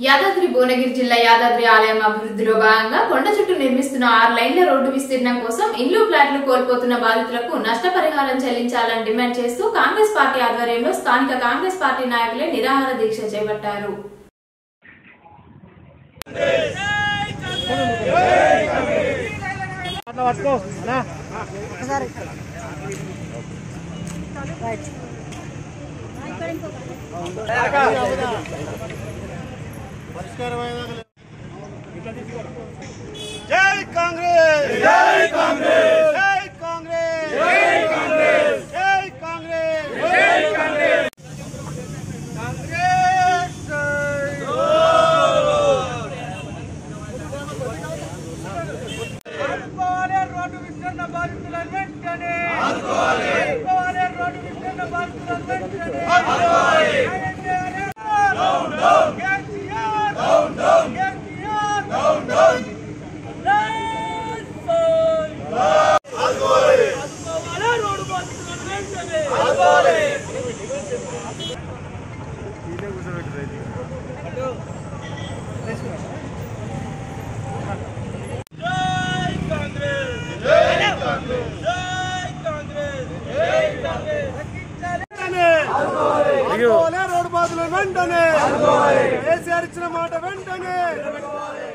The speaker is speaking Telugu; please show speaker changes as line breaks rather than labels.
యాదాద్రి భువనగిరి జిల్లా యాదాద్రి ఆలయం అభివృద్ధిలో భాగంగా కొండ చుట్టూ నిర్మిస్తున్న ఆరు లైన్ల రోడ్డు విస్తీర్ణం కోసం ఇల్లు ఫ్లాట్లు కోల్పోతున్న బాధితులకు నష్టపరిహారం చెల్లించాలని డిమాండ్ చేస్తూ కాంగ్రెస్ పార్టీ ఆధ్వర్యంలో స్థానిక కాంగ్రెస్ పార్టీ నాయకులే నిరాహార దీక్ష చేపట్టారు
అట్లా పట్టుకో అన్నా జై కాంగ్రెస్ జై కాంగ్రెస్ జై కాంగ్రెస్ జై కాంగ్రెస్ జై కాంగ్రెస్ జై కాంగ్రెస్ కాంగ్రెస్ ఆదుకోవాలి రోడ్డు విస్తరణ బాధితులను వెంటనే ఆదుకోవాలి ఆదుకోవాలి రోడ్డు విస్తరణ బాధితులను వెంటనే ఆదుకోవాలి down down KCR down down KCR down down ఆదుకోవాలి ఆదుకోవాలి రోడ్డు బాధితులను వెంటనే ఆదుకోవాలి జై కాంగ్రెస్ జై కాంగ్రెస్ జై కాంగ్రెస్ జై కాంగ్రెస్ ఆదుకోవాలి రోడ్డు బాధలు వెంటనే కేసీఆర్ ఇచ్చిన మాట వెంటనే